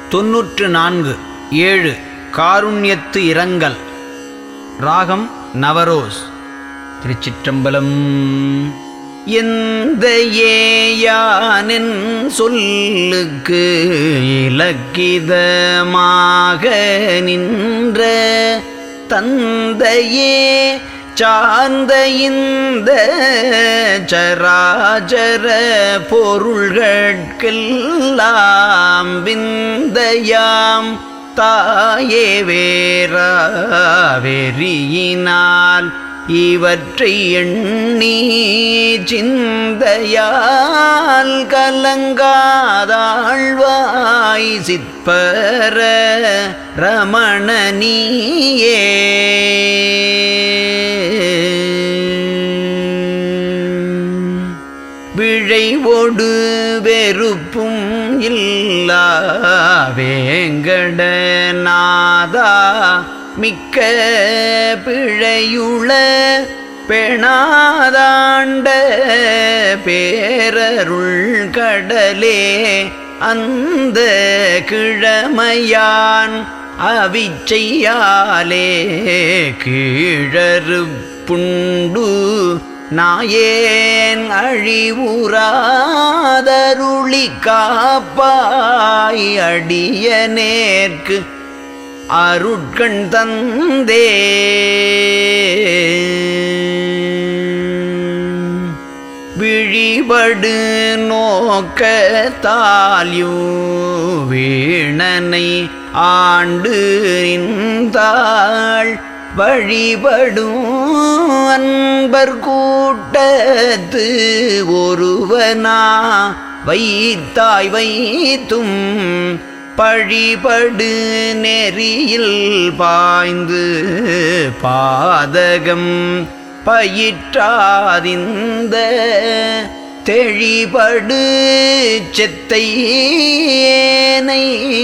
தொன்னூற்று நான்கு ஏழு காருண்யத்து இரங்கல் ராகம் நவரோஸ் திருச்சிற்றம்பலம் எந்த ஏயானின் சொல்லுக்கு இலக்கிதமாக நின்ற தந்தையே சார்ந்த இந்த சராச்சர பொருள்கட்கெல்லாம் விந்தையாம் தாயே வேறா வெறியினால் இவற்றை எண்ணி சிந்தையால் கலங்காதாழ்வாய் சிற்பர ரமணனியே விழைவொடு வெறுப்பும் இல்லா வேங்கடநாதா மிக்க பிழையுள பெணாதாண்ட பேரருள் கடலே அந்த கிழமையான் அவிச்சையாலே கீழறு புண்டு நாயேன் அழிவுறாதருளி காப்பாய் அடிய நேர்க்கு அருட்கண் தந்தே விழிபடு நோக்க தால்யூ வீணனை ஆண்டு நின்றாள் வழிபடும் அன்பர் கூட்டத்து ஒருவனா வைத்தாய் வைத்தும் பழிபடு நெறியில் பாய்ந்து பாதகம் பயிற்றாதிந்த தெழிபடு செத்தையேனை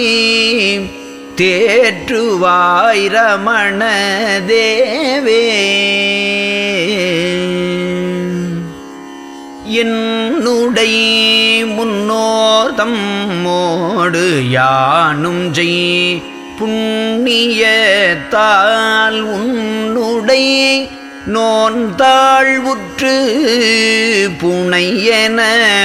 தேற்றுவாய் ரமண தேவே என்னுடை முன்னோர் தம்மோடு யானும் செய் புண்ணியத்தால் உன்னுடை நோன்தாழ்வுற்று புனையென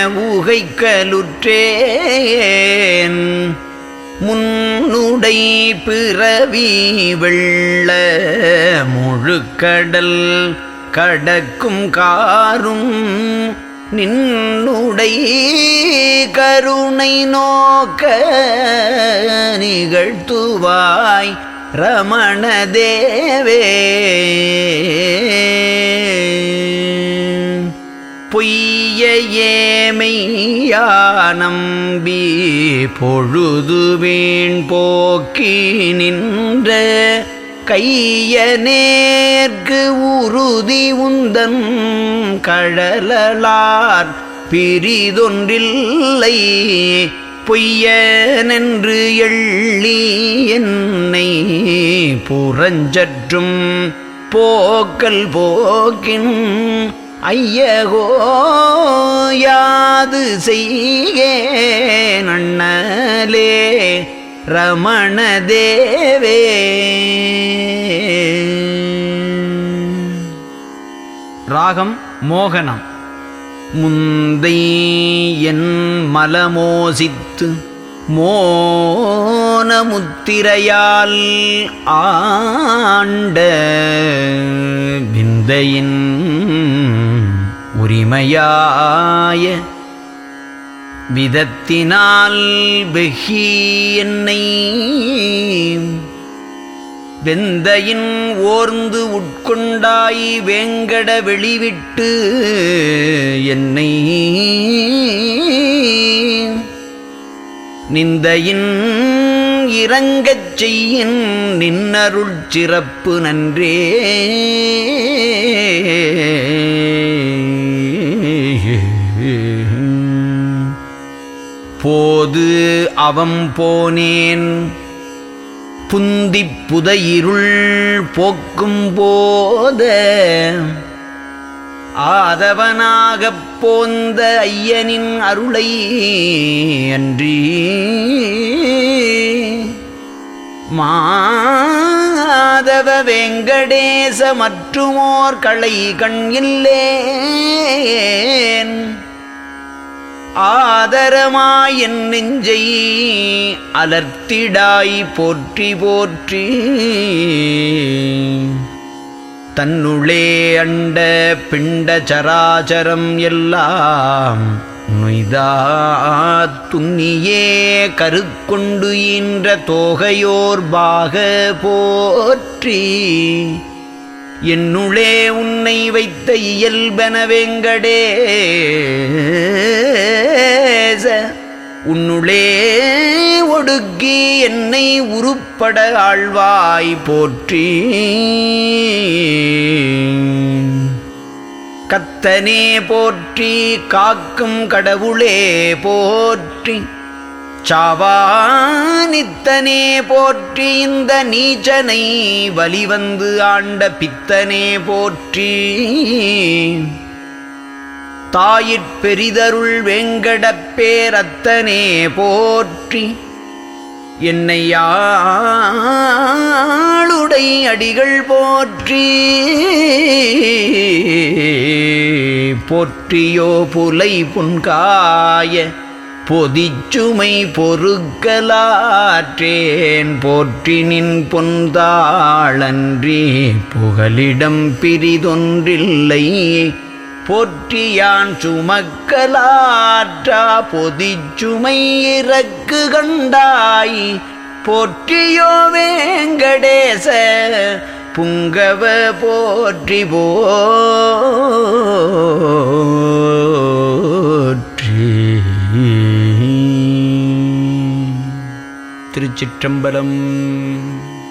உகைக்கலுற்றேன் முன்னுடை பிறவி வெள்ள முழுக்கடல் கடக்கும் காரும் நின்னுடை கருணை நோக்க நிகழ்த்துவாய் ரமண தேவே பொய்யேமையா நம்பி பொழுது வீண் போக்கி நின்ற கைய நேர்க்கு உறுதி உந்தன் கழலார் பிரிதொன்றில்லை பொய்யனென்று எள்ளி என்னை புறஞ்சற்றும் போக்கல் போக்கின் ஐயகோ யாது செய்கே நண்ணலே ரமண தேவே ராகம் மோகனம் முந்தை என் மலமோசித்து மோனமுத்திரையால் ஆண்ட விந்தையின் உரிமையாய விதத்தினால் வெகி என்னை வெந்தையின் ஓர்ந்து உட்கொண்டாய் வேங்கட வெளிவிட்டு என்னை நிந்தையின் இறங்கச் செய்யின் நின்னருள் சிறப்பு நன்றே போது அவம் போனேன் புந்திப் புதையிருள் போக்கும் போத ஆதவனாகப் போந்த ஐயனின் அருளை அன்றி மாதவ வெங்கடேச மற்றுமோர் களை கண் இல்லேன் ஆதரமாய் என் நெஞ்சை அலர்த்திடாய் போற்றி போற்றி தன்னுளே அண்ட பிண்ட சராச்சரம் எல்லாம் நொய்தா துன்னியே கருக்கொண்டு ஈன்ற தோகையோர் பாக போற்றி என்னுளே உன்னை வைத்த இயல்பன வெங்கடேச உன்னுளே ஒடுக்கி என்னை உருப்பட ஆழ்வாய் போற்றி கத்தனே போற்றி காக்கும் கடவுளே போற்றி சாவானித்தனே போற்றி இந்த நீச்சனை வலிவந்து ஆண்ட பித்தனே போற்றி தாயிற் பெரிதருள் வெங்கடப் பேரத்தனே போற்றி என்னை ஆளுடை அடிகள் போற்றி போற்றியோ புலை புன்காய பொதிச்சுமை பொறுக்கலாற்றேன் போற்றி நின் பொந்தாளன்றி புகலிடம் பிரிதொன்றில்லை போற்றியான் சுமக்கலாற்றா பொதிச்சுமை இறக்கு கண்டாய் போற்றியோ வேங்கடேச புங்கவ போற்றி போற்றி திருச்சிற்றம்பலம்